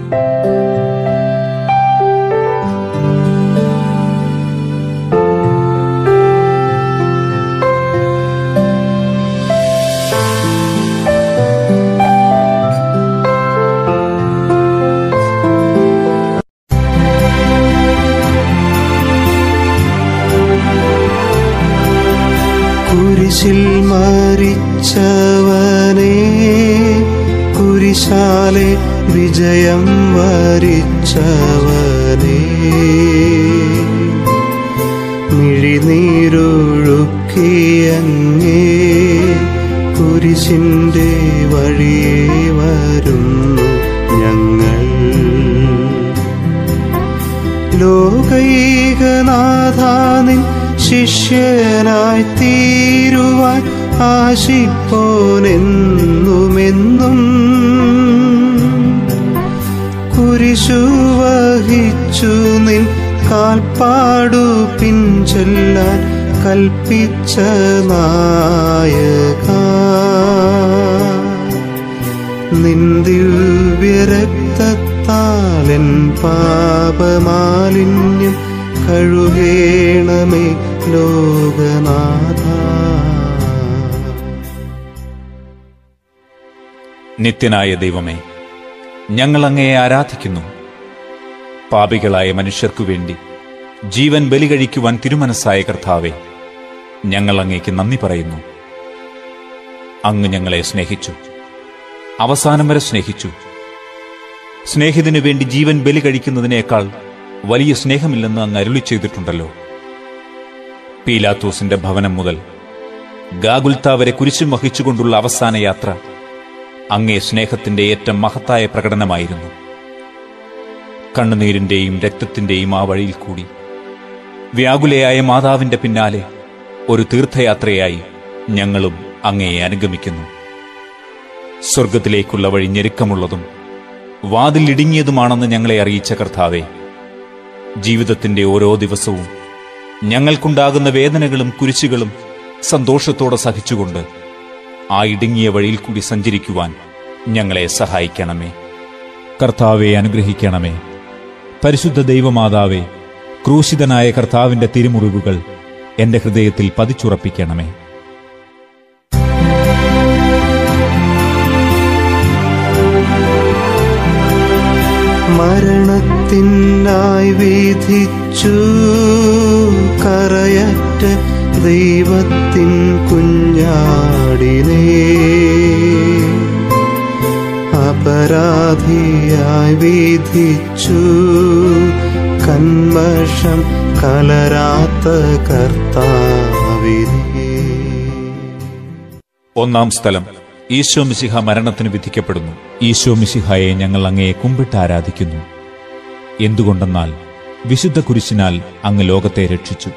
കുരിശിൽ മരിച്ചവനെ കുരിശാലെ വിജയം വരിച്ചവനെ മിഴിനീരൊഴുക്കിയങ്ങേ കുരിശിൻ്റെ വഴിയെ വരുന്നു ഞങ്ങൾ ലോകൈകനാഥാനിൻ ശിഷ്യനായി തീരുവാൻ ആശിപ്പോനെന്നുമെന്നും കുരിശു വഹിച്ചു നിൻ കാൽപ്പാടു പിഞ്ചൊല്ലാൻ കൽപ്പിച്ച നായക നിന്ദിവ്യരക്തത്താലൻ പാപമാലിന്യം കഴുകേണമേ ലോകനാഥ നിത്യനായ ദൈവമേ ഞങ്ങൾ അങ്ങയെ ആരാധിക്കുന്നു പാപികളായ മനുഷ്യർക്കു വേണ്ടി ജീവൻ ബലി കഴിക്കുവാൻ തിരുമനസ്സായ കർത്താവെ ഞങ്ങൾ അങ്ങേക്ക് നന്ദി പറയുന്നു അങ്ങ് ഞങ്ങളെ സ്നേഹിച്ചു അവസാനം വരെ സ്നേഹിച്ചു സ്നേഹിതനു വേണ്ടി ജീവൻ ബലി കഴിക്കുന്നതിനേക്കാൾ വലിയ സ്നേഹമില്ലെന്ന് അങ്ങ് അരുളി ചെയ്തിട്ടുണ്ടല്ലോ പീലാത്തോസിന്റെ ഭവനം മുതൽ ഗാഗുൽത്ത വരെ കുരിശും വഹിച്ചുകൊണ്ടുള്ള അവസാന യാത്ര അങ്ങേ സ്നേഹത്തിന്റെ ഏറ്റവും മഹത്തായ പ്രകടനമായിരുന്നു കണ്ണുനീരിന്റെയും രക്തത്തിന്റെയും ആ വഴിയിൽ കൂടി വ്യാകുലയായ മാതാവിന്റെ പിന്നാലെ ഒരു തീർത്ഥയാത്രയായി ഞങ്ങളും അങ്ങയെ അനുഗമിക്കുന്നു സ്വർഗത്തിലേക്കുള്ള വഴി ഞെരുക്കമുള്ളതും വാതിൽ ഇടുങ്ങിയതുമാണെന്ന് ഞങ്ങളെ അറിയിച്ച കർത്താവെ ജീവിതത്തിന്റെ ഓരോ ദിവസവും ഞങ്ങൾക്കുണ്ടാകുന്ന വേദനകളും കുരിശുകളും സന്തോഷത്തോടെ സഹിച്ചുകൊണ്ട് ആ ഇടുങ്ങിയ വഴിയിൽ കൂടി സഞ്ചരിക്കുവാൻ ഞങ്ങളെ സഹായിക്കണമേ കർത്താവെ അനുഗ്രഹിക്കണമേ പരിശുദ്ധ ദൈവമാതാവേ ക്രൂശിതനായ കർത്താവിന്റെ തിരുമുറിവുകൾ എന്റെ ഹൃദയത്തിൽ പതിച്ചുറപ്പിക്കണമേ മരണത്തിനായി വിധിച്ചു കറയറ്റ ദൈവത്തിൻ കുഞ്ഞാടിനെ അപരാധിയായി വിധിച്ചു കന്മഷം കലരാത്ത കർത്താവിനെ ഒന്നാം സ്ഥലം ഈശോ മിശിഹ മരണത്തിന് വിധിക്കപ്പെടുന്നു ഈശോ മിശിഹായെ ഞങ്ങൾ അങ്ങയെ കുമ്പിട്ട് ആരാധിക്കുന്നു എന്തുകൊണ്ടെന്നാൽ വിശുദ്ധ കുരിശിനാൽ അങ്ങ് ലോകത്തെ രക്ഷിച്ചു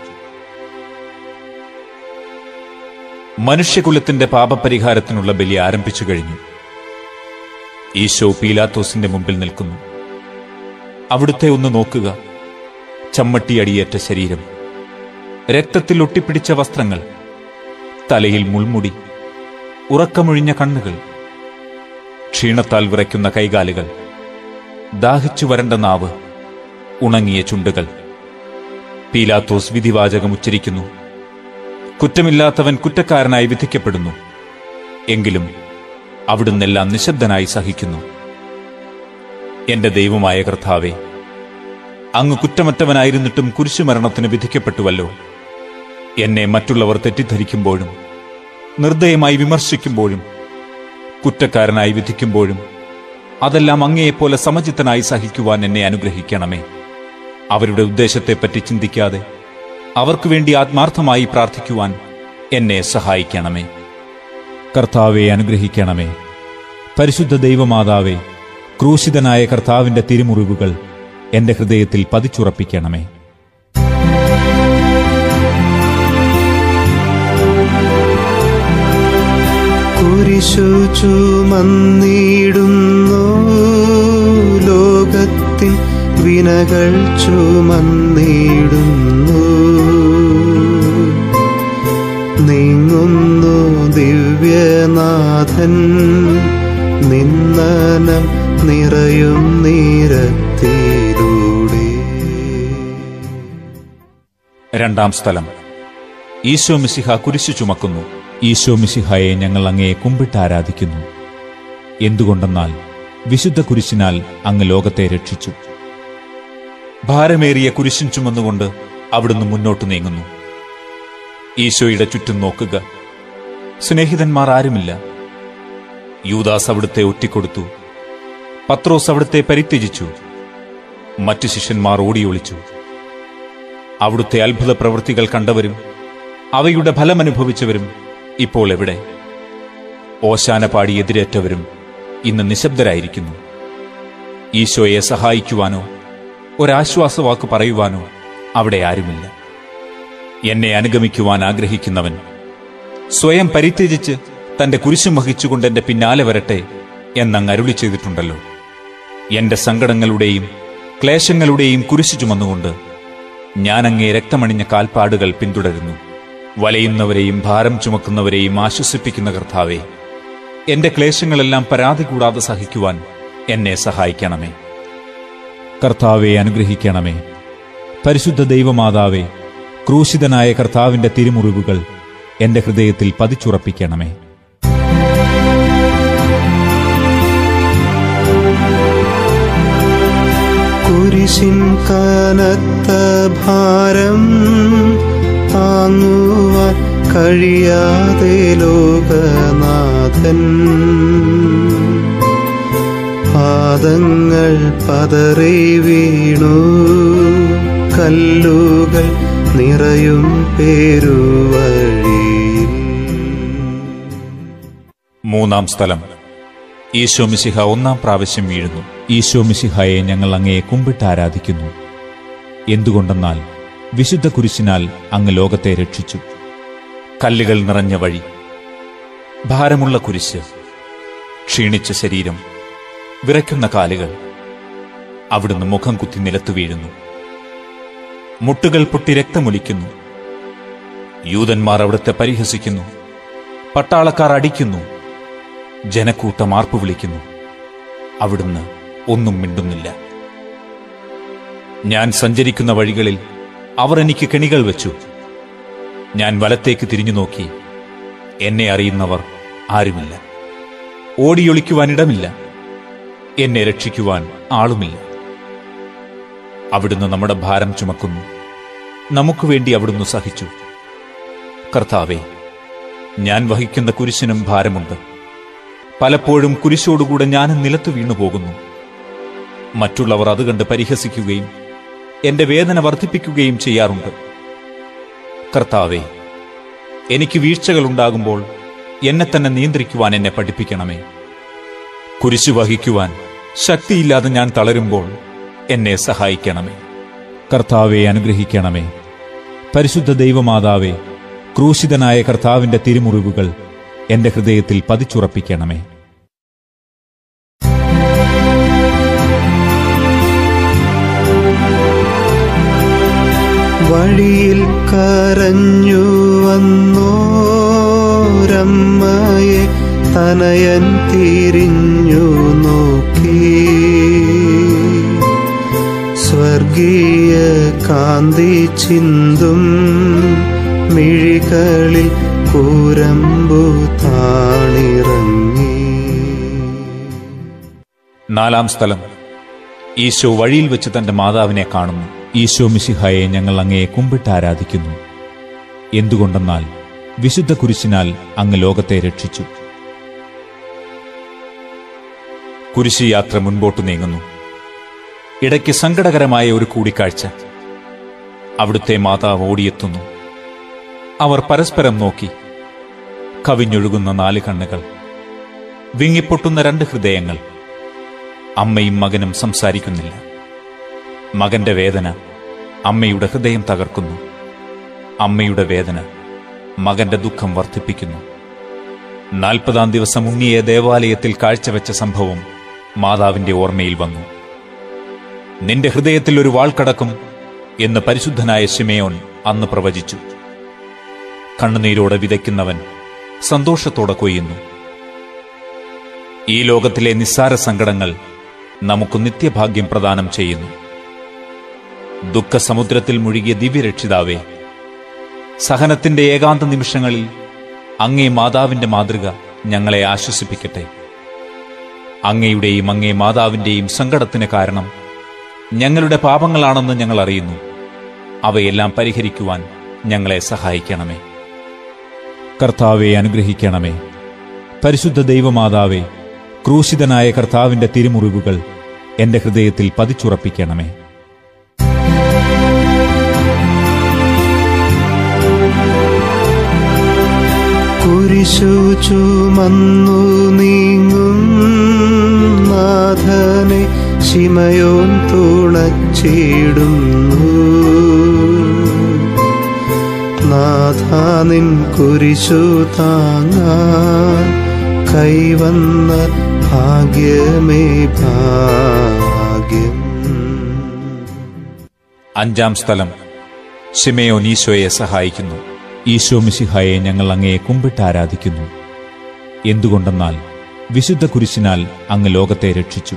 മനുഷ്യകുലത്തിന്റെ പാപപരിഹാരത്തിനുള്ള ബലി ആരംഭിച്ചു കഴിഞ്ഞു ഈശോ പീലാത്തോസിന്റെ മുമ്പിൽ നിൽക്കുന്നു അവിടുത്തെ ഒന്ന് നോക്കുക ചമ്മട്ടിയടിയേറ്റ ശരീരം രക്തത്തിൽ ഒട്ടിപ്പിടിച്ച വസ്ത്രങ്ങൾ തലയിൽ മുൾമുടി ഉറക്കമൊഴിഞ്ഞ കണ്ണുകൾ ക്ഷീണത്താൽ വിറയ്ക്കുന്ന കൈകാലുകൾ ദാഹിച്ചു വരണ്ട നാവ് ഉണങ്ങിയ ചുണ്ടുകൾ പീലാത്തോസ് വിധിവാചകം ഉച്ചരിക്കുന്നു കുറ്റമില്ലാത്തവൻ കുറ്റക്കാരനായി വിധിക്കപ്പെടുന്നു എങ്കിലും അവിടുന്നെല്ലാം നിശബ്ദനായി സഹിക്കുന്നു എന്റെ ദൈവമായ കർത്താവെ അങ്ങ് കുറ്റമറ്റവനായിരുന്നിട്ടും കുരിശുമരണത്തിന് വിധിക്കപ്പെട്ടുവല്ലോ എന്നെ മറ്റുള്ളവർ തെറ്റിദ്ധരിക്കുമ്പോഴും നിർദ്ദയമായി വിമർശിക്കുമ്പോഴും കുറ്റക്കാരനായി വിധിക്കുമ്പോഴും അതെല്ലാം അങ്ങയെപ്പോലെ സമചിത്തനായി സഹിക്കുവാൻ എന്നെ അനുഗ്രഹിക്കണമേ അവരുടെ ഉദ്ദേശത്തെപ്പറ്റി ചിന്തിക്കാതെ അവർക്കു വേണ്ടി ആത്മാർത്ഥമായി പ്രാർത്ഥിക്കുവാൻ എന്നെ സഹായിക്കണമേ കർത്താവെ അനുഗ്രഹിക്കണമേ പരിശുദ്ധ ദൈവമാതാവേ ക്രൂശിതനായ കർത്താവിന്റെ തിരുമുറിവുകൾ എന്റെ ഹൃദയത്തിൽ പതിച്ചുറപ്പിക്കണമേ കുരിശു ചുമന്നിടുന്നു ലോകത്തിൻ വിനകൾ ചുമന്നിടുന്നു നീങ്ങുന്നു ദിവ്യനാഥൻ നിന്നനം നിറയും നീരത്തിലൂടെ രണ്ടാം സ്ഥലം ഈശോ മിശിഹ കുരിശു ചുമക്കുന്നു ഈശോ മിശിഹയെ ഞങ്ങൾ അങ്ങയെ കുമ്പിട്ട് ആരാധിക്കുന്നു എന്തുകൊണ്ടെന്നാൽ വിശുദ്ധ കുരിശിനാൽ അങ്ങ് ലോകത്തെ രക്ഷിച്ചു ഭാരമേറിയ കുരിശിൻ ചുമന്നുകൊണ്ട് അവിടുന്ന് മുന്നോട്ട് നീങ്ങുന്നു ഈശോയുടെ ചുറ്റും നോക്കുക സ്നേഹിതന്മാർ ആരുമില്ല യൂദാസ് അവിടുത്തെ ഒറ്റിക്കൊടുത്തു പത്രോസ് അവിടുത്തെ പരിത്യജിച്ചു മറ്റു ശിഷ്യന്മാർ ഓടിയൊളിച്ചു അവിടുത്തെ അത്ഭുത പ്രവൃത്തികൾ കണ്ടവരും അവയുടെ ഫലമനുഭവിച്ചവരും ഇപ്പോൾ എവിടെ ഓശാന പാടി എതിരേറ്റവരും ഇന്ന് നിശബ്ദരായിരിക്കുന്നു ഈശോയെ സഹായിക്കുവാനോ ഒരാശ്വാസവാക്ക് പറയുവാനോ അവിടെ ആരുമില്ല എന്നെ അനുഗമിക്കുവാൻ ആഗ്രഹിക്കുന്നവൻ സ്വയം പരിത്യജിച്ച് തന്റെ കുരിശും വഹിച്ചുകൊണ്ട് എന്റെ പിന്നാലെ വരട്ടെ എന്നങ്ങ് അരുളി ചെയ്തിട്ടുണ്ടല്ലോ എന്റെ സങ്കടങ്ങളുടെയും ക്ലേശങ്ങളുടെയും കുരിശു ചുമന്നുകൊണ്ട് ഞാനങ്ങേ രക്തമണിഞ്ഞ കാൽപ്പാടുകൾ പിന്തുടരുന്നു വലയുന്നവരെയും ഭാരം ചുമക്കുന്നവരെയും ആശ്വസിപ്പിക്കുന്ന കർത്താവെ എന്റെ ക്ലേശങ്ങളെല്ലാം പരാതി കൂടാതെ സഹിക്കുവാൻ എന്നെ സഹായിക്കണമേ കർത്താവെ അനുഗ്രഹിക്കണമേ പരിശുദ്ധ ദൈവമാതാവേ ക്രൂശിതനായ കർത്താവിന്റെ തിരുമുറിവുകൾ എന്റെ ഹൃദയത്തിൽ പതിച്ചുറപ്പിക്കണമേ കുരിശിൻ കനത്ത ഭാരം താങ്ങുവാൻ കഴിയാതെ ലോകനാഥൻ പാദങ്ങൾ പതറി വീണു കല്ലുകൾ നിറയും പേരുവഴിയിൽ മൂന്നാം സ്ഥലം ഈശോ മിശിഹ ഒന്നാം പ്രാവശ്യം വീഴുന്നു ഈശോ മിശിഹയെ ഞങ്ങൾ അങ്ങയെ കുമ്പിട്ട് ആരാധിക്കുന്നു എന്തുകൊണ്ടെന്നാൽ വിശുദ്ധ കുരിശിനാൽ അങ്ങ് ലോകത്തെ രക്ഷിച്ചു കല്ലുകൾ നിറഞ്ഞ വഴി ഭാരമുള്ള കുരിശ് ക്ഷീണിച്ച ശരീരം വിറയ്ക്കുന്ന കാലുകൾ അവിടുന്ന് മുഖം കുത്തി നിലത്തു വീഴുന്നു മുട്ടുകൾ പൊട്ടി രക്തമൊലിക്കുന്നു യൂതന്മാർ അവിടുത്തെ പരിഹസിക്കുന്നു പട്ടാളക്കാർ അടിക്കുന്നു ജനക്കൂട്ടം ആർപ്പു വിളിക്കുന്നു അവിടുന്ന് ഒന്നും മിണ്ടുന്നില്ല ഞാൻ സഞ്ചരിക്കുന്ന വഴികളിൽ അവർ എനിക്ക് കെണികൾ വെച്ചു ഞാൻ വലത്തേക്ക് തിരിഞ്ഞു നോക്കി എന്നെ അറിയുന്നവർ ആരുമില്ല ഓടിയൊളിക്കുവാൻ ഇടമില്ല എന്നെ രക്ഷിക്കുവാൻ ആളുമില്ല അവിടുന്ന് നമ്മുടെ ഭാരം ചുമക്കുന്നു നമുക്ക് വേണ്ടി അവിടുന്ന് സഹിച്ചു കർത്താവെ ഞാൻ വഹിക്കുന്ന കുരിശിനും ഭാരമുണ്ട് പലപ്പോഴും കുരിശോടുകൂടെ ഞാനും നിലത്തു വീണു പോകുന്നു മറ്റുള്ളവർ അത് കണ്ട് പരിഹസിക്കുകയും എന്റെ വേദന വർദ്ധിപ്പിക്കുകയും ചെയ്യാറുണ്ട് കർത്താവെ എനിക്ക് വീഴ്ചകളുണ്ടാകുമ്പോൾ എന്നെ തന്നെ നിയന്ത്രിക്കുവാൻ എന്നെ പഠിപ്പിക്കണമേ കുരിശു വഹിക്കുവാൻ ശക്തിയില്ലാതെ ഞാൻ തളരുമ്പോൾ എന്നെ സഹായിക്കണമേ കർത്താവെ അനുഗ്രഹിക്കണമേ പരിശുദ്ധ ദൈവമാതാവേ ക്രൂശിതനായ കർത്താവിന്റെ തിരുമുറിവുകൾ എന്റെ ഹൃദയത്തിൽ പതിച്ചുറപ്പിക്കണമേ വഴിയിൽ കരഞ്ഞു വന്നോരമ്മയെ തനയൻ തിരിഞ്ഞു നോക്കി സ്വർഗീയ കാന്തി ചിന്തും മിഴികളിൽ കൂരമ്പു താണിറങ്ങി നാലാം സ്ഥലം ഈശോ വഴിയിൽ വെച്ച് തന്റെ മാതാവിനെ കാണുന്നു ഈശോ മിശിഹായെ ഞങ്ങൾ അങ്ങയെ കുമ്പിട്ട് ആരാധിക്കുന്നു എന്തുകൊണ്ടെന്നാൽ വിശുദ്ധ കുരിശിനാൽ അങ്ങ് ലോകത്തെ രക്ഷിച്ചു കുരിശി യാത്ര മുൻപോട്ട് നീങ്ങുന്നു ഇടയ്ക്ക് സങ്കടകരമായ ഒരു കൂടിക്കാഴ്ച അവിടുത്തെ മാതാവ് ഓടിയെത്തുന്നു അവർ പരസ്പരം നോക്കി കവിഞ്ഞൊഴുകുന്ന നാല് കണ്ണുകൾ വിങ്ങിപ്പൊട്ടുന്ന രണ്ട് ഹൃദയങ്ങൾ അമ്മയും മകനും സംസാരിക്കുന്നില്ല മകന്റെ വേദന അമ്മയുടെ ഹൃദയം തകർക്കുന്നു അമ്മയുടെ വേദന മകന്റെ ദുഃഖം വർദ്ധിപ്പിക്കുന്നു നാൽപ്പതാം ദിവസം ഉണ്ണിയെ ദേവാലയത്തിൽ കാഴ്ചവെച്ച സംഭവം മാതാവിന്റെ ഓർമ്മയിൽ വന്നു നിന്റെ ഹൃദയത്തിൽ ഒരു വാൾ കടക്കും എന്ന് പരിശുദ്ധനായ ശിമയോൻ അന്ന് പ്രവചിച്ചു കണ്ണുനീരോടെ വിതയ്ക്കുന്നവൻ സന്തോഷത്തോടെ കൊയ്യുന്നു ഈ ലോകത്തിലെ നിസ്സാര സങ്കടങ്ങൾ നമുക്ക് നിത്യഭാഗ്യം പ്രദാനം ചെയ്യുന്നു ദുഃഖസമുദ്രത്തിൽ മുഴുകിയ ദിവ്യരക്ഷിതാവേ സഹനത്തിന്റെ ഏകാന്ത നിമിഷങ്ങളിൽ അങ്ങേ മാതാവിന്റെ മാതൃക ഞങ്ങളെ ആശ്വസിപ്പിക്കട്ടെ അങ്ങയുടെയും അങ്ങേ മാതാവിന്റെയും സങ്കടത്തിന് കാരണം ഞങ്ങളുടെ പാപങ്ങളാണെന്ന് ഞങ്ങൾ അറിയുന്നു അവയെല്ലാം പരിഹരിക്കുവാൻ ഞങ്ങളെ സഹായിക്കണമേ കർത്താവെ അനുഗ്രഹിക്കണമേ പരിശുദ്ധ ദൈവമാതാവേ ക്രൂശിതനായ കർത്താവിന്റെ തിരുമുറിവുകൾ എന്റെ ഹൃദയത്തിൽ പതിച്ചുറപ്പിക്കണമേ കുരിശു ചുമന്നു നീങ്ങും നാഥനെ ശിമയോൻ തുണച്ചിടുന്നു നാഥ നിൻ കുരിശു താങ്ങാൻ കൈവന്ന ഭാഗ്യമേ ഭാഗ്യം അഞ്ചാം സ്ഥലം ശിമയോൻ ഈശോയെ സഹായിക്കുന്നു ഈശോ മിശിഹായെ ഞങ്ങൾ അങ്ങയെ കുമ്പിട്ട് ആരാധിക്കുന്നു എന്തുകൊണ്ടെന്നാൽ വിശുദ്ധ കുരിശിനാൽ അങ്ങ് ലോകത്തെ രക്ഷിച്ചു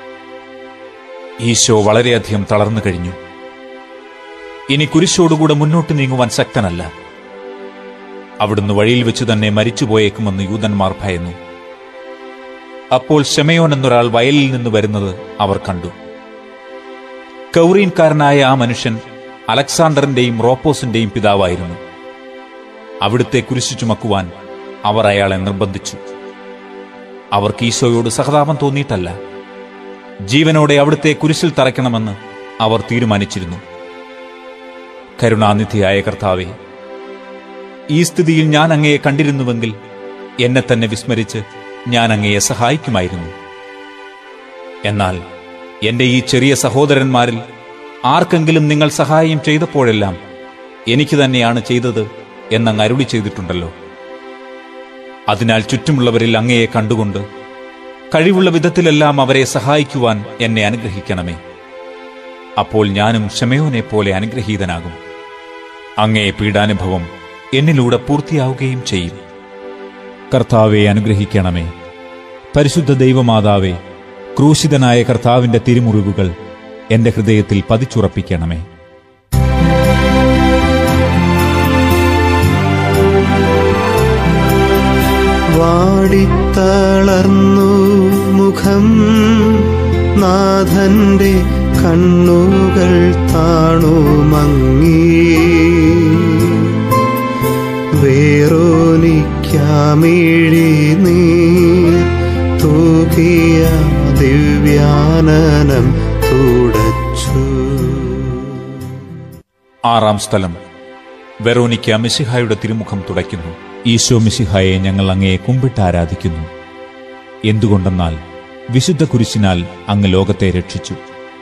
ഈശോ വളരെയധികം തളർന്നു കഴിഞ്ഞു ഇനി കുരിശോടുകൂടെ മുന്നോട്ട് നീങ്ങുവാൻ ശക്തനല്ല അവിടുന്ന് വഴിയിൽ വെച്ച് തന്നെ മരിച്ചുപോയേക്കുമെന്ന് യൂതന്മാർ ഭയന്നു അപ്പോൾ ശമയോൻ എന്നൊരാൾ വയലിൽ നിന്ന് വരുന്നത് അവർ കണ്ടു കൗറീൻകാരനായ ആ മനുഷ്യൻ അലക്സാണ്ടറിന്റെയും റോപ്പോസിന്റെയും പിതാവായിരുന്നു അവിടുത്തെ കുരിശു ചുമക്കുവാൻ അവർ അയാളെ നിർബന്ധിച്ചു അവർക്ക് ഈശോയോട് സഹതാപം തോന്നിയിട്ടല്ല ജീവനോടെ അവിടുത്തെ കുരിശിൽ തറയ്ക്കണമെന്ന് അവർ തീരുമാനിച്ചിരുന്നു കരുണാനിധിയായ കർത്താവെ ഈ സ്ഥിതിയിൽ ഞാൻ അങ്ങയെ കണ്ടിരുന്നുവെങ്കിൽ എന്നെ തന്നെ വിസ്മരിച്ച് ഞാൻ അങ്ങയെ സഹായിക്കുമായിരുന്നു എന്നാൽ എന്റെ ഈ ചെറിയ സഹോദരന്മാരിൽ ആർക്കെങ്കിലും നിങ്ങൾ സഹായം ചെയ്തപ്പോഴെല്ലാം എനിക്ക് തന്നെയാണ് ചെയ്തത് എന്നങ്ങ് അരുളി ചെയ്തിട്ടുണ്ടല്ലോ അതിനാൽ ചുറ്റുമുള്ളവരിൽ അങ്ങയെ കണ്ടുകൊണ്ട് കഴിവുള്ള വിധത്തിലെല്ലാം അവരെ സഹായിക്കുവാൻ എന്നെ അനുഗ്രഹിക്കണമേ അപ്പോൾ ഞാനും ക്ഷമയോനെ പോലെ അനുഗ്രഹീതനാകും അങ്ങേ പീഡാനുഭവം എന്നിലൂടെ പൂർത്തിയാവുകയും ചെയ്യും കർത്താവെ അനുഗ്രഹിക്കണമേ പരിശുദ്ധ ദൈവമാതാവേ ക്രൂശിതനായ കർത്താവിന്റെ തിരുമുറിവുകൾ എന്റെ ഹൃദയത്തിൽ പതിച്ചുറപ്പിക്കണമേ വാടിത്തളർന്നു മുഖം നാഥന്റെ കണ്ണുകൾ താണു മങ്ങി വേറോനിക്കാമിഴി നീ തൂകിയ ദിവ്യാനനം തുടച്ചു ആറാം സ്ഥലം വെറോനിക്ക മിശിഹായുടെ തിരുമുഖം തുടയ്ക്കുന്നു ഈശോ മിശിഹായെ ഞങ്ങൾ അങ്ങയെ കുമ്പിട്ട് ആരാധിക്കുന്നു എന്തുകൊണ്ടെന്നാൽ വിശുദ്ധ കുരിശിനാൽ അങ്ങ് ലോകത്തെ രക്ഷിച്ചു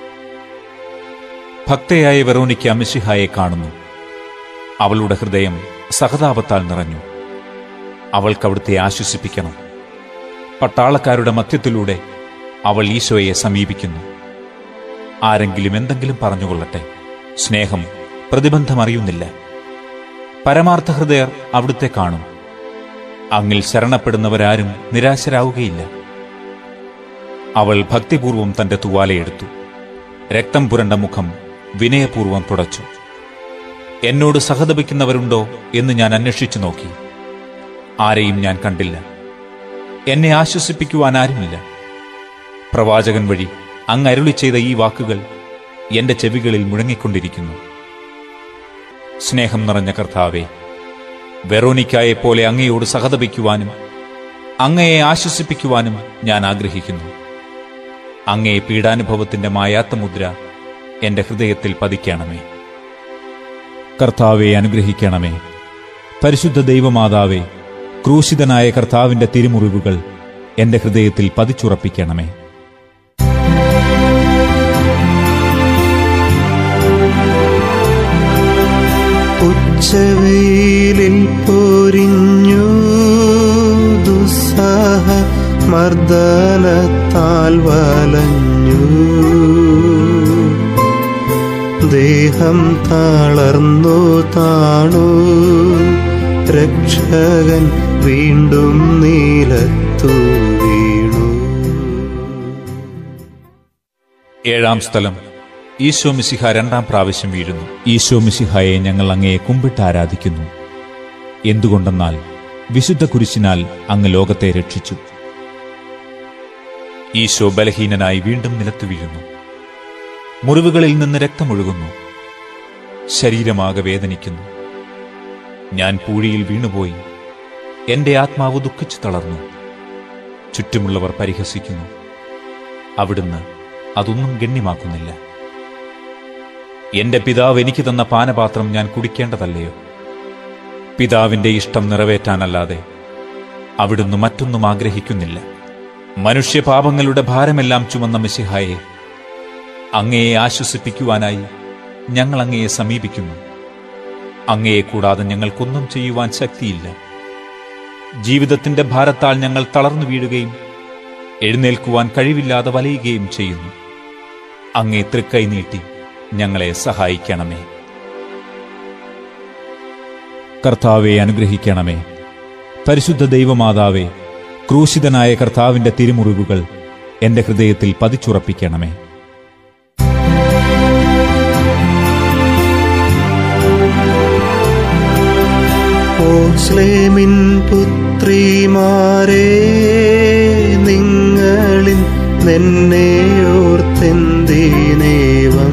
ഭക്തയായ വെറോനിക്ക മിശിഹായെ കാണുന്നു അവളുടെ ഹൃദയം സഹതാപത്താൽ നിറഞ്ഞു അവൾക്ക് അവിടുത്തെ ആശ്വസിപ്പിക്കണം പട്ടാളക്കാരുടെ മധ്യത്തിലൂടെ അവൾ ഈശോയെ സമീപിക്കുന്നു ആരെങ്കിലും എന്തെങ്കിലും പറഞ്ഞുകൊള്ളട്ടെ സ്നേഹം പ്രതിബന്ധമറിയുന്നില്ല പരമാർത്ഥ ഹൃദയർ അവിടുത്തെ കാണും അങ്ങിൽ ശരണപ്പെടുന്നവരാരും നിരാശരാവുകയില്ല അവൾ ഭക്തിപൂർവം തന്റെ തുവാലയെടുത്തു രക്തം പുരണ്ട മുഖം വിനയപൂർവം തുടച്ചു എന്നോട് സഹതപിക്കുന്നവരുണ്ടോ എന്ന് ഞാൻ അന്വേഷിച്ചു നോക്കി ആരെയും ഞാൻ കണ്ടില്ല എന്നെ ആശ്വസിപ്പിക്കുവാൻ ആരുമില്ല പ്രവാചകൻ വഴി അങ്ങ് അരുളി ചെയ്ത ഈ വാക്കുകൾ എന്റെ ചെവികളിൽ മുഴങ്ങിക്കൊണ്ടിരിക്കുന്നു സ്നേഹം നിറഞ്ഞ കർത്താവെ വെറോനിക്കായെ പോലെ അങ്ങയോട് സഹതപിക്കുവാനും അങ്ങയെ ആശ്വസിപ്പിക്കുവാനും ഞാൻ ആഗ്രഹിക്കുന്നു അങ്ങേ പീഡാനുഭവത്തിന്റെ മായാത്ത മുദ്ര എന്റെ ഹൃദയത്തിൽ പതിക്കണമേ കർത്താവെ അനുഗ്രഹിക്കണമേ പരിശുദ്ധ ദൈവമാതാവേ ക്രൂശിതനായ കർത്താവിന്റെ തിരുമുറിവുകൾ എന്റെ ഹൃദയത്തിൽ പതിച്ചുറപ്പിക്കണമേ ഉച്ചവെയിലിൽ പൊരിഞ്ഞു ദുസ്സഹ മർദ്ദനത്താൽ വലഞ്ഞു ദേഹം തളർന്നു താണു രക്ഷകൻ വീണ്ടും നീലത്തു വീണു ഏഴാം സ്ഥലം ഈശോ മിശിഹ രണ്ടാം പ്രാവശ്യം വീഴുന്നു ഈശോ മിശിഹായെ ഞങ്ങൾ അങ്ങയെ കുമ്പിട്ട് ആരാധിക്കുന്നു എന്തുകൊണ്ടെന്നാൽ വിശുദ്ധ കുരിശിനാൽ അങ്ങ് ലോകത്തെ രക്ഷിച്ചു ഈശോ ബലഹീനനായി വീണ്ടും നിലത്തു വീഴുന്നു മുറിവുകളിൽ നിന്ന് രക്തമൊഴുകുന്നു ശരീരമാകെ വേദനിക്കുന്നു ഞാൻ പൂഴിയിൽ വീണുപോയി എന്റെ ആത്മാവ് ദുഃഖിച്ചു തളർന്നു ചുറ്റുമുള്ളവർ പരിഹസിക്കുന്നു അവിടുന്ന് അതൊന്നും ഗണ്യമാക്കുന്നില്ല എന്റെ പിതാവ് എനിക്ക് തന്ന പാനപാത്രം ഞാൻ കുടിക്കേണ്ടതല്ലയോ പിതാവിന്റെ ഇഷ്ടം നിറവേറ്റാനല്ലാതെ അവിടുന്ന് മറ്റൊന്നും ആഗ്രഹിക്കുന്നില്ല മനുഷ്യപാപങ്ങളുടെ ഭാരമെല്ലാം ചുമന്ന മിശിഹായെ അങ്ങയെ ആശ്വസിപ്പിക്കുവാനായി ഞങ്ങൾ അങ്ങയെ സമീപിക്കുന്നു അങ്ങയെ കൂടാതെ ഞങ്ങൾക്കൊന്നും ചെയ്യുവാൻ ശക്തിയില്ല ജീവിതത്തിന്റെ ഭാരത്താൽ ഞങ്ങൾ തളർന്നു വീഴുകയും എഴുന്നേൽക്കുവാൻ കഴിവില്ലാതെ വലയുകയും ചെയ്യുന്നു അങ്ങേ തൃക്കൈ നീട്ടി ഞങ്ങളെ സഹായിക്കണമേ കർത്താവെ അനുഗ്രഹിക്കണമേ പരിശുദ്ധ ദൈവമാതാവേ ക്രൂശിതനായ കർത്താവിന്റെ തിരുമുറിവുകൾ എന്റെ ഹൃദയത്തിൽ പതിച്ചുറപ്പിക്കണമേ ഓസ്ലേമിൻ പുത്രിമാരെ നിങ്ങളിൽ നിന്നെയോർത്തെന്തിനേവം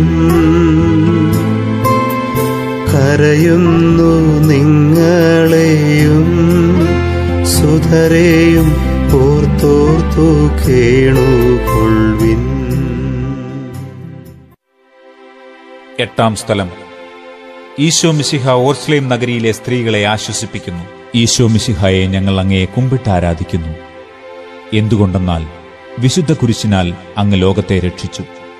കരയുന്നു നിങ്ങളെയും സുധരെയും ഓർത്തോർത്തു കേണുകൊള്ളിൻ എട്ടാം സ്ഥലം ഈശോ മിശിഹ ഓർസ്ലേം നഗരിയിലെ സ്ത്രീകളെ ആശ്വസിപ്പിക്കുന്നു ഈശോ മിശിഹയെ ഞങ്ങൾ അങ്ങയെ കുമ്പിട്ട് ആരാധിക്കുന്നു എന്തുകൊണ്ടെന്നാൽ വിശുദ്ധ കുരിശിനാൽ അങ്ങ് ലോകത്തെ രക്ഷിച്ചു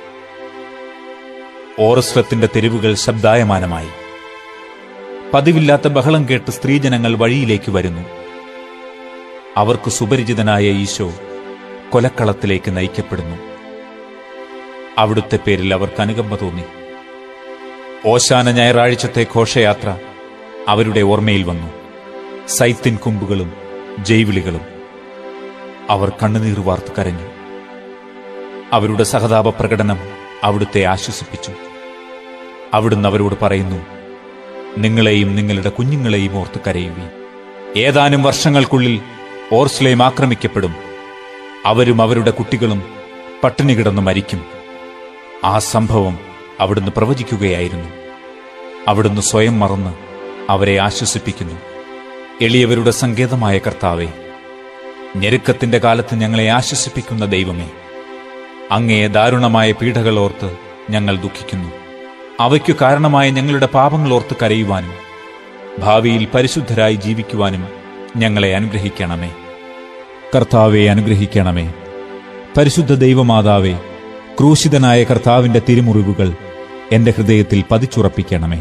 ഓറസ്ലത്തിന്റെ തെരുവുകൾ ശബ്ദായമാനമായി പതിവില്ലാത്ത ബഹളം കേട്ട് സ്ത്രീജനങ്ങൾ വഴിയിലേക്ക് വരുന്നു അവർക്ക് സുപരിചിതനായ ഈശോ കൊലക്കളത്തിലേക്ക് നയിക്കപ്പെടുന്നു അവിടുത്തെ പേരിൽ അവർക്ക് അനുകമ്പ തോന്നി ഓശാന ഞായറാഴ്ചത്തെ ഘോഷയാത്ര അവരുടെ ഓർമ്മയിൽ വന്നു സൈത്തിൻ കുമ്പുകളും ജൈവിളികളും അവർ കണ്ണുനീർ വാർത്ത് കരഞ്ഞു അവരുടെ സഹതാപ പ്രകടനം അവിടുത്തെ ആശ്വസിപ്പിച്ചു അവിടുന്ന് അവരോട് പറയുന്നു നിങ്ങളെയും നിങ്ങളുടെ കുഞ്ഞുങ്ങളെയും ഓർത്ത് കരയുവീൻ ഏതാനും വർഷങ്ങൾക്കുള്ളിൽ ഓർസ്ലേം ആക്രമിക്കപ്പെടും അവരും അവരുടെ കുട്ടികളും പട്ടിണി കിടന്ന് മരിക്കും ആ സംഭവം അവിടുന്ന് പ്രവചിക്കുകയായിരുന്നു അവിടുന്ന് സ്വയം മറന്ന് അവരെ ആശ്വസിപ്പിക്കുന്നു എളിയവരുടെ സങ്കേതമായ കർത്താവെ ഞെരുക്കത്തിന്റെ കാലത്ത് ഞങ്ങളെ ആശ്വസിപ്പിക്കുന്ന ദൈവമേ അങ്ങേ ദാരുണമായ പീഡകൾ ഓർത്ത് ഞങ്ങൾ ദുഃഖിക്കുന്നു അവയ്ക്കു കാരണമായ ഞങ്ങളുടെ പാപങ്ങൾ ഓർത്ത് കരയുവാനും ഭാവിയിൽ പരിശുദ്ധരായി ജീവിക്കുവാനും ഞങ്ങളെ അനുഗ്രഹിക്കണമേ കർത്താവെ അനുഗ്രഹിക്കണമേ പരിശുദ്ധ ദൈവമാതാവേ ക്രൂശിതനായ കർത്താവിന്റെ തിരുമുറിവുകൾ എന്റെ ഹൃദയത്തിൽ പതിച്ചുറപ്പിക്കണമേ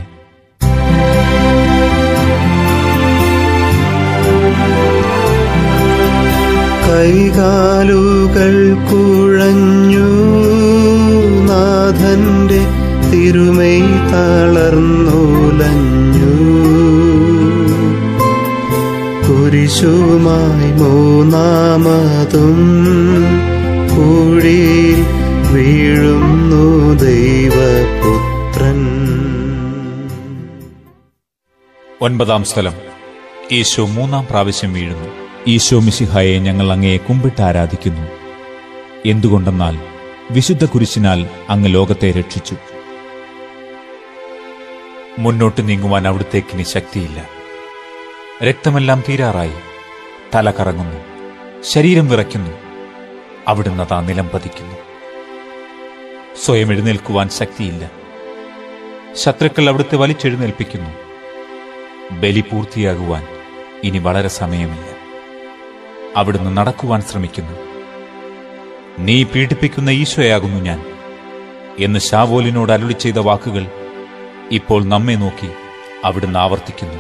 കൈകാലുകൾ കുഴഞ്ഞു നാഥന്റെ തിരുമൈ തളർന്നുലഞ്ഞു കുരിശുമായി മൂന്നാമതും കുഴിയിൽ വീഴുന്നു ദൈവപുത്രൻ ഒൻപതാം സ്ഥലം ഈശോ മൂന്നാം പ്രാവശ്യം വീഴുന്നു ഈശോ മിശിഹായെ ഞങ്ങൾ അങ്ങയെ കുമ്പിട്ട് ആരാധിക്കുന്നു എന്തുകൊണ്ടെന്നാൽ വിശുദ്ധ കുരിശിനാൽ അങ്ങ് ലോകത്തെ രക്ഷിച്ചു മുന്നോട്ട് നീങ്ങുവാൻ അവിടുത്തേക്ക് ഇനി ശക്തിയില്ല രക്തമെല്ലാം തീരാറായി തല കറങ്ങുന്നു ശരീരം വിറയ്ക്കുന്നു അവിടുന്ന് താ നിലം പതിക്കുന്നു സ്വയം എഴുന്നേൽക്കുവാൻ ശക്തിയില്ല ശത്രുക്കൾ അവിടുത്തെ വലിച്ചെഴുന്നേൽപ്പിക്കുന്നു ബലി പൂർത്തിയാകുവാൻ ഇനി വളരെ സമയമില്ല അവിടുന്ന് നടക്കുവാൻ ശ്രമിക്കുന്നു നീ പീഡിപ്പിക്കുന്ന ഈശോയാകുന്നു ഞാൻ എന്ന് ശാവോലിനോട് അരുളി ചെയ്ത വാക്കുകൾ ഇപ്പോൾ നമ്മെ നോക്കി അവിടുന്ന് ആവർത്തിക്കുന്നു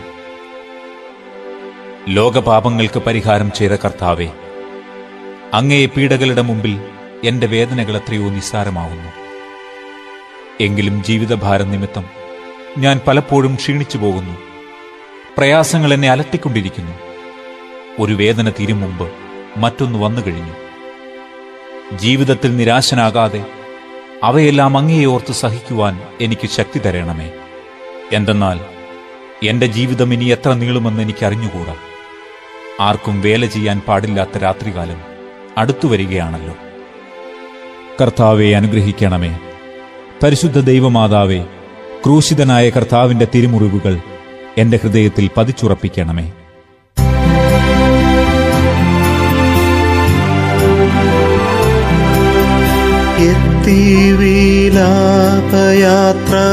ലോകപാപങ്ങൾക്ക് പരിഹാരം ചെയ്ത കർത്താവെ അങ്ങേ പീഡകളുടെ മുമ്പിൽ എന്റെ വേദനകൾ എത്രയോ നിസ്സാരമാവുന്നു എങ്കിലും ജീവിതഭാരം നിമിത്തം ഞാൻ പലപ്പോഴും ക്ഷീണിച്ചു പോകുന്നു പ്രയാസങ്ങൾ എന്നെ അലട്ടിക്കൊണ്ടിരിക്കുന്നു ഒരു വേദന തീരും മുമ്പ് മറ്റൊന്ന് വന്നു കഴിഞ്ഞു ജീവിതത്തിൽ നിരാശനാകാതെ അവയെല്ലാം അങ്ങയെ ഓർത്ത് സഹിക്കുവാൻ എനിക്ക് ശക്തി തരണമേ എന്തെന്നാൽ എന്റെ ജീവിതം ഇനി എത്ര നീളുമെന്ന് എനിക്ക് അറിഞ്ഞുകൂടാ ആർക്കും വേല ചെയ്യാൻ പാടില്ലാത്ത രാത്രികാലം അടുത്തു വരികയാണല്ലോ കർത്താവെ അനുഗ്രഹിക്കണമേ പരിശുദ്ധ ദൈവമാതാവേ ക്രൂശിതനായ കർത്താവിന്റെ തിരുമുറിവുകൾ എന്റെ ഹൃദയത്തിൽ പതിച്ചുറപ്പിക്കണമേ എത്തിവിലാപയാത്ര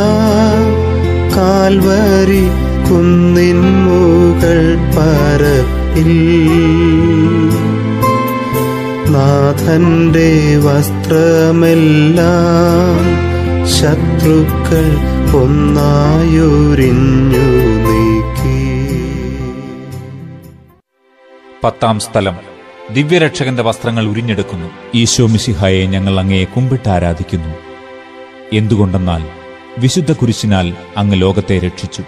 കാൽവരി കുന്നിൻ മുകൾ പരപ്പിൽ നാഥന്റെ വസ്ത്രമെല്ലാം ശത്രുക്കൾ ഒന്നായുരിഞ്ഞു നീക്കി പത്താം സ്ഥലം ദിവ്യരക്ഷകന്റെ വസ്ത്രങ്ങൾ ഉരിഞ്ഞെടുക്കുന്നു ഈശോ മിശിഹായെ ഞങ്ങൾ അങ്ങയെ കുമ്പിട്ട് ആരാധിക്കുന്നു എന്തുകൊണ്ടെന്നാൽ വിശുദ്ധ കുരിശിനാൽ അങ്ങ് ലോകത്തെ രക്ഷിച്ചു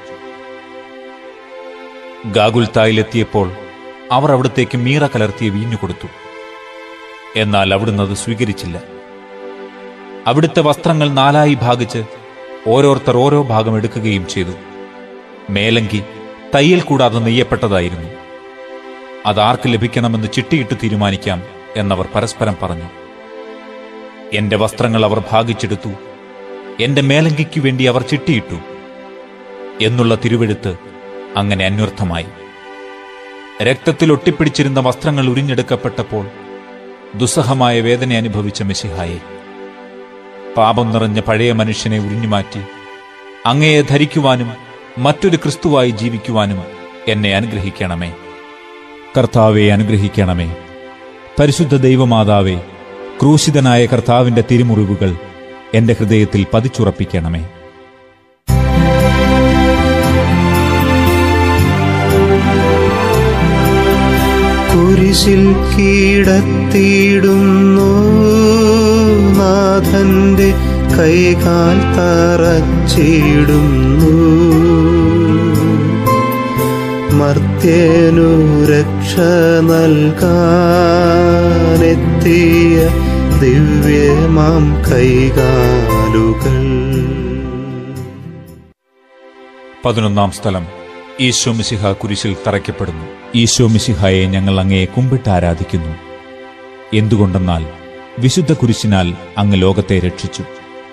ഗാഗുൽത്തായിലെത്തിയപ്പോൾ അവർ അവിടത്തേക്ക് മീറ കലർത്തിയ വീഞ്ഞു കൊടുത്തു എന്നാൽ അവിടുന്ന് അത് സ്വീകരിച്ചില്ല അവിടുത്തെ വസ്ത്രങ്ങൾ നാലായി ഭാഗിച്ച് ഓരോരുത്തർ ഓരോ ഭാഗം എടുക്കുകയും ചെയ്തു മേലങ്കി തയ്യൽ കൂടാതെ നെയ്യപ്പെട്ടതായിരുന്നു അതാർക്ക് ലഭിക്കണമെന്ന് ചിട്ടിയിട്ട് തീരുമാനിക്കാം എന്നവർ പരസ്പരം പറഞ്ഞു എന്റെ വസ്ത്രങ്ങൾ അവർ ഭാഗിച്ചെടുത്തു എന്റെ മേലങ്കിക്കു വേണ്ടി അവർ ചിട്ടിയിട്ടു എന്നുള്ള തിരുവെഴുത്ത് അങ്ങനെ അന്വർത്ഥമായി രക്തത്തിൽ ഒട്ടിപ്പിടിച്ചിരുന്ന വസ്ത്രങ്ങൾ ഉരിഞ്ഞെടുക്കപ്പെട്ടപ്പോൾ ദുസ്സഹമായ വേദന അനുഭവിച്ച മെസ്സിഹായെ പാപം നിറഞ്ഞ പഴയ മനുഷ്യനെ ഉരിഞ്ഞുമാറ്റി അങ്ങയെ ധരിക്കുവാനും മറ്റൊരു ക്രിസ്തുവായി ജീവിക്കുവാനും എന്നെ അനുഗ്രഹിക്കണമേ കർത്താവെ അനുഗ്രഹിക്കണമേ പരിശുദ്ധ ദൈവമാതാവേ ക്രൂശിതനായ കർത്താവിന്റെ തിരുമുറിവുകൾ എന്റെ ഹൃദയത്തിൽ പതിച്ചുറപ്പിക്കണമേ കുരിശിൽ കീടത്തിയിടുന്നു നാഥന്റെ കൈകാൽ തറച്ചിടുന്നു മർത്യനു രക്ഷ നൽകാനെത്തിയ ദിവ്യമാം കൈകാലുകൾ പതിനൊന്നാം സ്ഥലം ഈശോ മിശിഹ കുരിശിൽ തറയ്ക്കപ്പെടുന്നു ഈശോ മിശിഹായെ ഞങ്ങൾ അങ്ങയെ കുമ്പിട്ട് ആരാധിക്കുന്നു എന്തുകൊണ്ടെന്നാൽ വിശുദ്ധ കുരിശിനാൽ അങ്ങ് ലോകത്തെ രക്ഷിച്ചു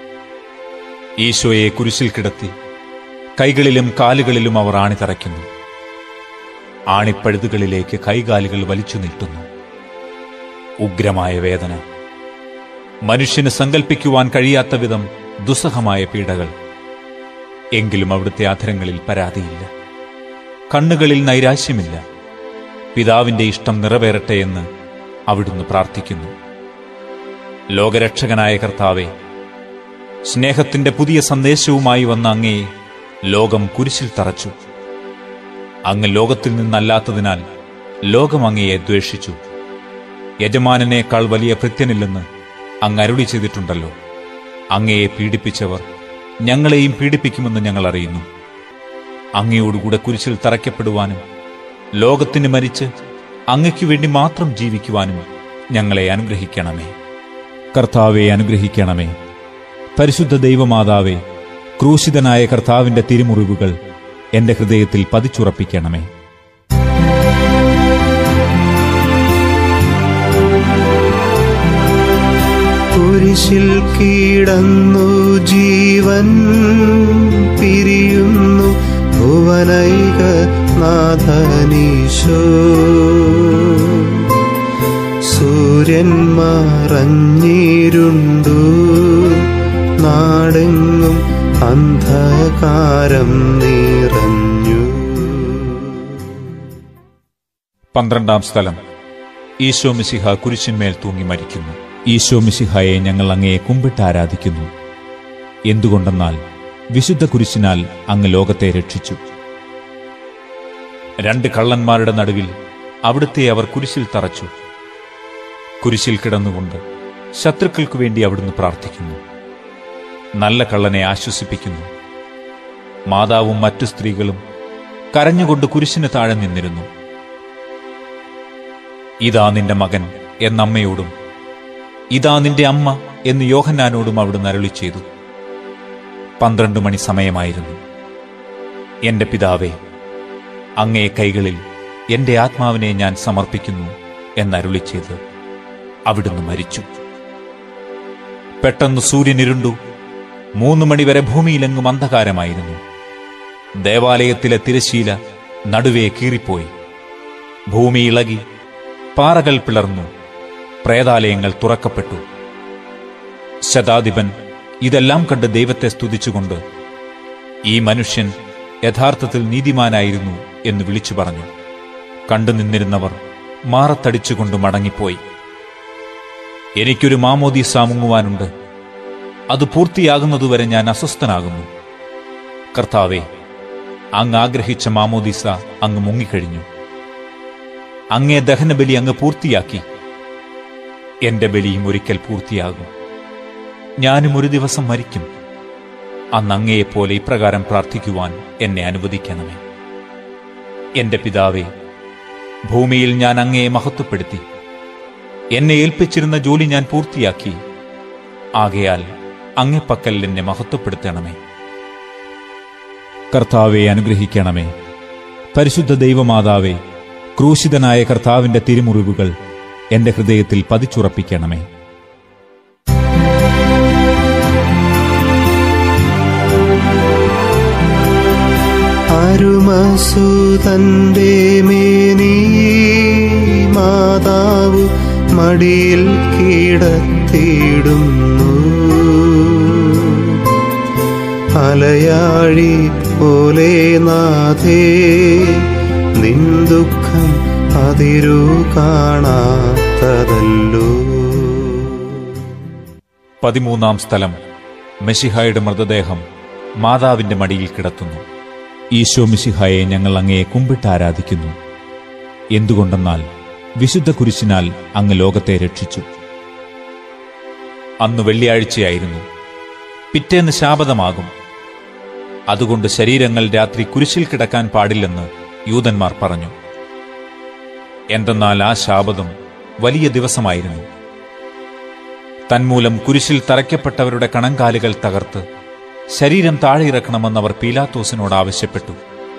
ഈശോയെ കുരിശിൽ കിടത്തി കൈകളിലും കാലുകളിലും അവർ ആണി തറയ്ക്കുന്നു ആണിപ്പഴുതുകളിലേക്ക് കൈകാലുകൾ വലിച്ചു നീട്ടുന്നു ഉഗ്രമായ വേദന മനുഷ്യന് സങ്കൽപ്പിക്കുവാൻ കഴിയാത്ത വിധം ദുസ്സഹമായ പീഡകൾ എങ്കിലും അവിടുത്തെ അധരങ്ങളിൽ പരാതിയില്ല കണ്ണുകളിൽ നൈരാശ്യമില്ല പിതാവിന്റെ ഇഷ്ടം നിറവേറട്ടെ എന്ന് അവിടുന്ന് പ്രാർത്ഥിക്കുന്നു ലോകരക്ഷകനായ കർത്താവെ സ്നേഹത്തിന്റെ പുതിയ സന്ദേശവുമായി വന്ന അങ്ങയെ ലോകം കുരിശിൽ തറച്ചു അങ്ങ് ലോകത്തിൽ നിന്നല്ലാത്തതിനാൽ ലോകം അങ്ങയെ ദ്വേഷിച്ചു യജമാനനേക്കാൾ വലിയ ഭൃത്യനില്ലെന്ന് അങ്ങ് അരുളി ചെയ്തിട്ടുണ്ടല്ലോ അങ്ങയെ പീഡിപ്പിച്ചവർ ഞങ്ങളെയും പീഡിപ്പിക്കുമെന്ന് ഞങ്ങൾ അറിയുന്നു അങ്ങയോടുകൂടെ കുരിശിൽ തറയ്ക്കപ്പെടുവാനും ലോകത്തിന് മരിച്ച് അങ്ങയ്ക്കു വേണ്ടി മാത്രം ജീവിക്കുവാനും ഞങ്ങളെ അനുഗ്രഹിക്കണമേ കർത്താവെ അനുഗ്രഹിക്കണമേ പരിശുദ്ധ ദൈവമാതാവേ ക്രൂശിതനായ കർത്താവിന്റെ തിരുമുറിവുകൾ എന്റെ ഹൃദയത്തിൽ പതിച്ചുറപ്പിക്കണമേ കുരിശിൽ കീടന്നു ജീവൻ പിരിയുന്നു ഭുവനൈക നാഥനീശോ സൂര്യൻ മറഞ്ഞിരുണ്ടു നാടെങ്ങും അന്ധകാരം നിറഞ്ഞു പന്ത്രണ്ടാം സ്ഥലം ഈശോ മിശിഹ കുരിശിന്മേൽ തൂങ്ങി മരിക്കുന്നു ഈശോ മിശിഹായെ ഞങ്ങൾ അങ്ങയെ കുമ്പിട്ട് ആരാധിക്കുന്നു എന്തുകൊണ്ടെന്നാൽ വിശുദ്ധ കുരിശിനാൽ അങ്ങ് ലോകത്തെ രക്ഷിച്ചു രണ്ട് കള്ളന്മാരുടെ നടുവിൽ അവിടുത്തെ അവർ കുരിശിൽ തറച്ചു കുരിശിൽ കിടന്നുകൊണ്ട് ശത്രുക്കൾക്കു വേണ്ടി അവിടുന്ന് പ്രാർത്ഥിക്കുന്നു നല്ല കള്ളനെ ആശ്വസിപ്പിക്കുന്നു മാതാവും മറ്റു സ്ത്രീകളും കരഞ്ഞുകൊണ്ട് കുരിശിന് താഴെ നിന്നിരുന്നു ഇതാ നിന്റെ മകൻ എന്നമ്മയോടും ഇതാ നിന്റെ അമ്മ എന്ന് യോഹന്നാനോടും അവിടുന്ന് അരുളി ചെയ്തു പന്ത്രണ്ട് മണി സമയമായിരുന്നു എന്റെ പിതാവേ അങ്ങേ കൈകളിൽ എന്റെ ആത്മാവിനെ ഞാൻ സമർപ്പിക്കുന്നു എന്നരുളി ചെയ്ത് അവിടുന്ന് മരിച്ചു പെട്ടെന്ന് സൂര്യൻ ഇരുണ്ടു മൂന്ന് മണിവരെ ഭൂമിയിലെങ്ങും അന്ധകാരമായിരുന്നു ദേവാലയത്തിലെ തിരശീല നടുവേ കീറിപ്പോയി ഭൂമി ഇളകി പാറകൾ പിളർന്നു പ്രേതാലയങ്ങൾ തുറക്കപ്പെട്ടു ശതാധിപൻ ഇതെല്ലാം കണ്ട് ദൈവത്തെ സ്തുതിച്ചുകൊണ്ട് ഈ മനുഷ്യൻ യഥാർത്ഥത്തിൽ നീതിമാനായിരുന്നു എന്ന് വിളിച്ചു പറഞ്ഞു കണ്ടു നിന്നിരുന്നവർ മാറത്തടിച്ചുകൊണ്ട് മടങ്ങിപ്പോയി എനിക്കൊരു മാമോദീസ മുങ്ങുവാനുണ്ട് അത് പൂർത്തിയാകുന്നതുവരെ ഞാൻ അസ്വസ്ഥനാകുന്നു കർത്താവെ അങ്ങ് ആഗ്രഹിച്ച മാമോദീസ അങ്ങ് മുങ്ങിക്കഴിഞ്ഞു അങ്ങേ ദഹനബലി അങ്ങ് പൂർത്തിയാക്കി എന്റെ ബലിയും ഒരിക്കൽ പൂർത്തിയാകും ഞാനും ഒരു ദിവസം മരിക്കും അന്ന് അങ്ങയെപ്പോലെ ഇപ്രകാരം പ്രാർത്ഥിക്കുവാൻ എന്നെ അനുവദിക്കണമേ എന്റെ പിതാവേ ഭൂമിയിൽ ഞാൻ അങ്ങയെ മഹത്വപ്പെടുത്തി എന്നെ ഏൽപ്പിച്ചിരുന്ന ജോലി ഞാൻ പൂർത്തിയാക്കി ആകയാൽ അങ്ങപ്പക്കൽ എന്നെ മഹത്വപ്പെടുത്തണമേ കർത്താവെ അനുഗ്രഹിക്കണമേ പരിശുദ്ധ ദൈവമാതാവേ ക്രൂശിതനായ കർത്താവിന്റെ തിരുമുറിവുകൾ എന്റെ ഹൃദയത്തിൽ പതിച്ചുറപ്പിക്കണമേ അരുമസുതന്റെ മേനി മാതാവ് മടിയിൽ കിടത്തിയിടുന്നു അലയാഴി പോലെ നാഥേ നിൻ ദുഃഖം അതിരു കാണാത്തതല്ലോ പതിമൂന്നാം സ്ഥലം മെഷിഹായുടെ മൃതദേഹം മാതാവിന്റെ മടിയിൽ കിടത്തുന്നു ഈശോ മിശിഹായെ ഞങ്ങൾ അങ്ങയെ കുമ്പിട്ട് ആരാധിക്കുന്നു എന്തുകൊണ്ടെന്നാൽ വിശുദ്ധ കുരിശിനാൽ അങ്ങ് ലോകത്തെ രക്ഷിച്ചു അന്ന് വെള്ളിയാഴ്ചയായിരുന്നു പിറ്റേന്ന് ശാപതമാകും അതുകൊണ്ട് ശരീരങ്ങൾ രാത്രി കുരിശിൽ കിടക്കാൻ പാടില്ലെന്ന് യൂതന്മാർ പറഞ്ഞു എന്തെന്നാൽ ആ ശാപതം വലിയ ദിവസമായിരുന്നു തന്മൂലം കുരിശിൽ തറയ്ക്കപ്പെട്ടവരുടെ കണങ്കാലുകൾ തകർത്ത് ശരീരം താഴെയിറക്കണമെന്നവർ പീലാത്തോസിനോട് ആവശ്യപ്പെട്ടു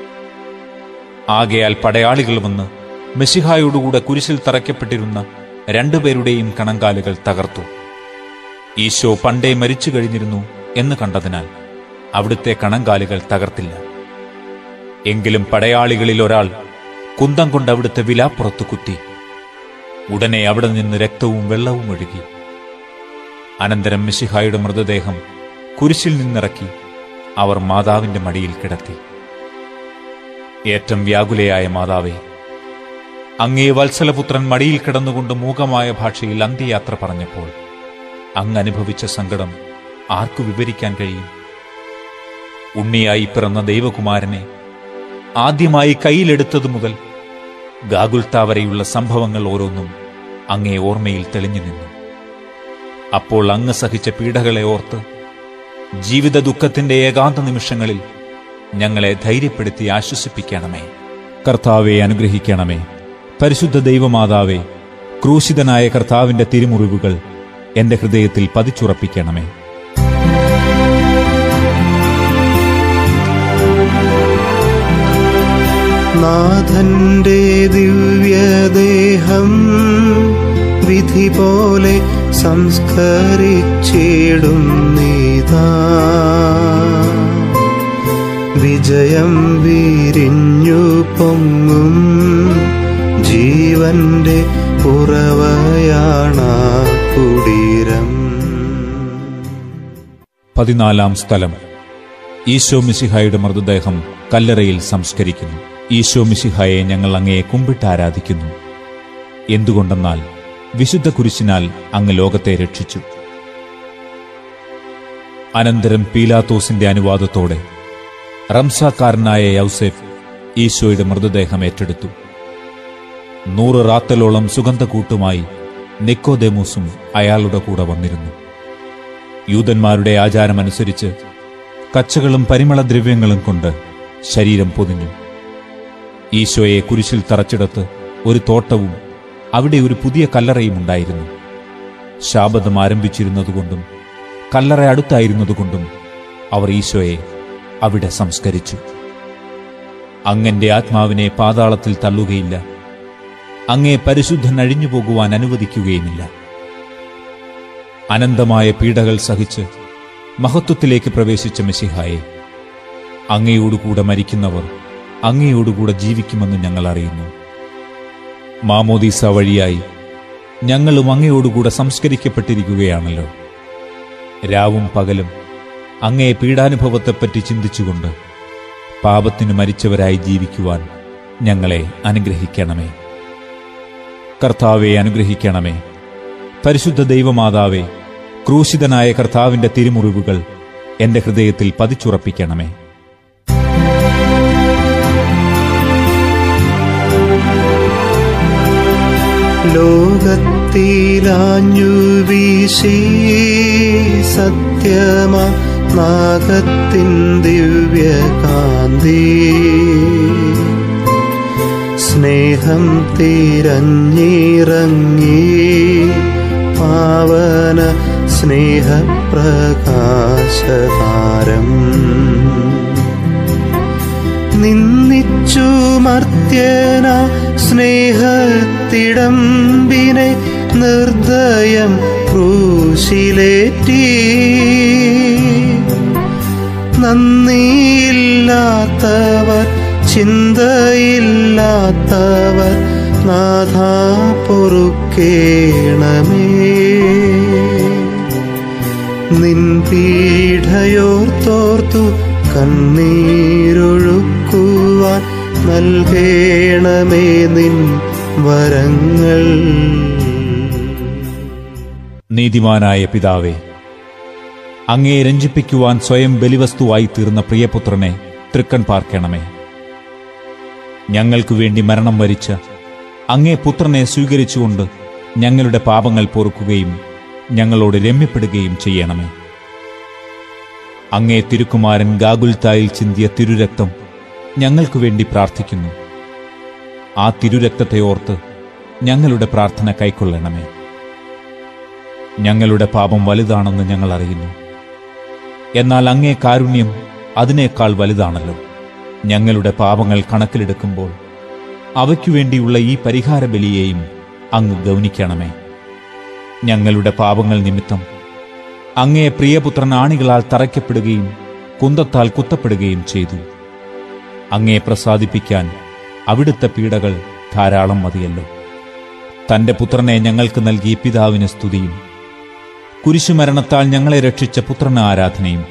ആകയാൽ പടയാളികൾ വന്ന് മെസ്സിഹായോടുകൂടെ കുരിശിൽ തറയ്ക്കപ്പെട്ടിരുന്ന രണ്ടുപേരുടെയും കണങ്കാലുകൾ തകർത്തു ഈശോ പണ്ടേ മരിച്ചു കഴിഞ്ഞിരുന്നു എന്ന് കണ്ടതിനാൽ അവിടുത്തെ കണങ്കാലുകൾ തകർത്തില്ല എങ്കിലും പടയാളികളിൽ ഒരാൾ കുന്തം കൊണ്ട് അവിടുത്തെ വിലാപ്പുറത്ത് കുത്തി ഉടനെ അവിടെ നിന്ന് രക്തവും വെള്ളവും ഒഴുകി അനന്തരം മിശിഹായുടെ മൃതദേഹം കുരിശിൽ നിന്നിറക്കി അവർ മാതാവിന്റെ മടിയിൽ കിടത്തി ഏറ്റം വ്യാകുലയായ മാതാവേ അങ്ങേ വത്സലപുത്രൻ മടിയിൽ കിടന്നുകൊണ്ട് മൂകമായ ഭാഷയിൽ അന്ത്യയാത്ര പറഞ്ഞപ്പോൾ അങ്ങ് അനുഭവിച്ച സങ്കടം ആർക്കു വിവരിക്കാൻ കഴിയും ഉണ്ണിയായി പിറന്ന ദൈവകുമാരനെ ആദ്യമായി കയ്യിലെടുത്തതു മുതൽ ഗാഗുൽത്ത വരെയുള്ള സംഭവങ്ങൾ ഓരോന്നും അങ്ങേ ഓർമ്മയിൽ തെളിഞ്ഞു നിന്നു അപ്പോൾ അങ്ങ് സഹിച്ച പീഡകളെ ഓർത്ത് ജീവിത ദുഃഖത്തിന്റെ ഏകാന്ത നിമിഷങ്ങളിൽ ഞങ്ങളെ ധൈര്യപ്പെടുത്തി ആശ്വസിപ്പിക്കണമേ കർത്താവെ അനുഗ്രഹിക്കണമേ പരിശുദ്ധ ദൈവമാതാവേ ക്രൂശിതനായ കർത്താവിന്റെ തിരുമുറിവുകൾ എന്റെ ഹൃദയത്തിൽ പതിച്ചുറപ്പിക്കണമേ നാഥന്റെ ദിവ്യദേഹം വിധി പോലെ സംസ്കരിച്ചിടും നീതാ വിജയം വിരിഞ്ഞു പൊങ്ങും ജീവന്റെ ഉറവയാണ കുടീരം പതിനാലാം സ്ഥലം ഈശോ മിശിഹായുടെ മൃതദേഹം കല്ലറയിൽ സംസ്കരിക്കുന്നു ഈശോ മിശിഹായെ ഞങ്ങൾ അങ്ങയെ കുമ്പിട്ട് ആരാധിക്കുന്നു എന്തുകൊണ്ടെന്നാൽ വിശുദ്ധ കുരിശിനാൽ അങ്ങ് ലോകത്തെ രക്ഷിച്ചു അനന്തരം പീലാത്തോസിന്റെ അനുവാദത്തോടെ റംസാക്കാരനായ യൗസേഫ് ഈശോയുടെ മൃതദേഹം ഏറ്റെടുത്തു നൂറ് റാത്തലോളം സുഗന്ധക്കൂട്ടുമായി നിക്കോദേമൂസും അയാളുടെ കൂടെ വന്നിരുന്നു യൂതന്മാരുടെ ആചാരമനുസരിച്ച് കച്ചകളും പരിമളദ്രവ്യങ്ങളും കൊണ്ട് ശരീരം പൊതിഞ്ഞു ഈശോയെ കുരിശിൽ തറച്ചിടത്ത് ഒരു തോട്ടവും അവിടെ ഒരു പുതിയ കല്ലറയും ഉണ്ടായിരുന്നു ശാബദം ആരംഭിച്ചിരുന്നതുകൊണ്ടും കല്ലറ അടുത്തായിരുന്നതുകൊണ്ടും അവർ ഈശോയെ അവിടെ സംസ്കരിച്ചു അങ്ങന്റെ ആത്മാവിനെ പാതാളത്തിൽ തള്ളുകയില്ല അങ്ങേ പരിശുദ്ധൻ അഴിഞ്ഞു പോകുവാൻ അനുവദിക്കുകയുമില്ല അനന്തമായ പീഡകൾ സഹിച്ച് മഹത്വത്തിലേക്ക് പ്രവേശിച്ച മെസ്സിഹായെ അങ്ങയോടുകൂടെ മരിക്കുന്നവർ അങ്ങയോടുകൂടെ ജീവിക്കുമെന്ന് ഞങ്ങൾ അറിയുന്നു മാമോദീസ വഴിയായി ഞങ്ങളും അങ്ങയോടുകൂടെ സംസ്കരിക്കപ്പെട്ടിരിക്കുകയാണല്ലോ രാവും പകലും അങ്ങേ പീഡാനുഭവത്തെപ്പറ്റി ചിന്തിച്ചുകൊണ്ട് പാപത്തിനു മരിച്ചവരായി ജീവിക്കുവാൻ ഞങ്ങളെ അനുഗ്രഹിക്കണമേ കർത്താവെ അനുഗ്രഹിക്കണമേ പരിശുദ്ധ ദൈവമാതാവേ ക്രൂശിതനായ കർത്താവിന്റെ തിരുമുറിവുകൾ എന്റെ ഹൃദയത്തിൽ പതിച്ചുറപ്പിക്കണമേ ലോകത്തിലാഞ്ഞു വീശി സത്യമാ നാഗത്തിൻ ദിവ്യകാന്തി സ്നേഹം തിരഞ്ഞിറങ്ങി പാവന സ്നേഹപ്രകാശതാരം നിന്നിച്ചു മർത്യന സ്നേഹത്തിടമ്പിനെ നിർദ്ദയം ക്രൂശിലേറ്റി നന്ദിയില്ലാത്തവർ ചിന്തയില്ലാത്തവർ നാഥ പൊറുക്കേണമേ നിൻ പീഠയോർത്തോർത്തു കണ്ണീരൊഴുക്കുവാൻ നൽകേണമേ നിൻ വരങ്ങൾ നീതിമാനായ പിതാവേ അങ്ങേ രഞ്ജിപ്പിക്കുവാൻ സ്വയം ബലിവസ്തുവായി തീർന്ന പ്രിയപുത്രനെ തൃക്കൺ പാർക്കണമേ ഞങ്ങൾക്കു വേണ്ടി മരണം വരിച്ച അങ്ങേ പുത്രനെ സ്വീകരിച്ചുകൊണ്ട് ഞങ്ങളുടെ പാപങ്ങൾ പൊറുക്കുകയും ഞങ്ങളോട് രമ്യപ്പെടുകയും ചെയ്യണമേ അങ്ങേ തിരുക്കുമാരൻ ഗാഗുൽത്തായിൽ ചിന്തിയ തിരുരക്തം ഞങ്ങൾക്കു വേണ്ടി പ്രാർത്ഥിക്കുന്നു ആ തിരുരക്തത്തെ ഓർത്ത് ഞങ്ങളുടെ പ്രാർത്ഥന കൈക്കൊള്ളണമേ ഞങ്ങളുടെ പാപം വലുതാണെന്ന് ഞങ്ങൾ അറിയുന്നു എന്നാൽ അങ്ങേ കാരുണ്യം അതിനേക്കാൾ വലുതാണല്ലോ ഞങ്ങളുടെ പാപങ്ങൾ കണക്കിലെടുക്കുമ്പോൾ അവയ്ക്കു വേണ്ടിയുള്ള ഈ പരിഹാര ബലിയെയും അങ്ങ് ഗൗനിക്കണമേ ഞങ്ങളുടെ പാപങ്ങൾ നിമിത്തം അങ്ങേ പ്രിയപുത്രൻ ആണികളാൽ തറയ്ക്കപ്പെടുകയും കുന്തത്താൽ കുത്തപ്പെടുകയും ചെയ്തു അങ്ങേ പ്രസാദിപ്പിക്കാൻ അവിടുത്തെ പീഡകൾ ധാരാളം മതിയല്ലോ തന്റെ പുത്രനെ ഞങ്ങൾക്ക് നൽകിയ പിതാവിന് സ്തുതിയും കുരിശുമരണത്താൽ ഞങ്ങളെ രക്ഷിച്ച പുത്രന് ആരാധനയും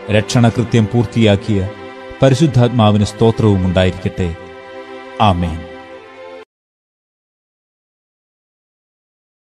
രക്ഷണകൃത്യം പൂർത്തിയാക്കിയ പരിശുദ്ധാത്മാവിന് സ്തോത്രവും ഉണ്ടായിരിക്കട്ടെ ആമേൻ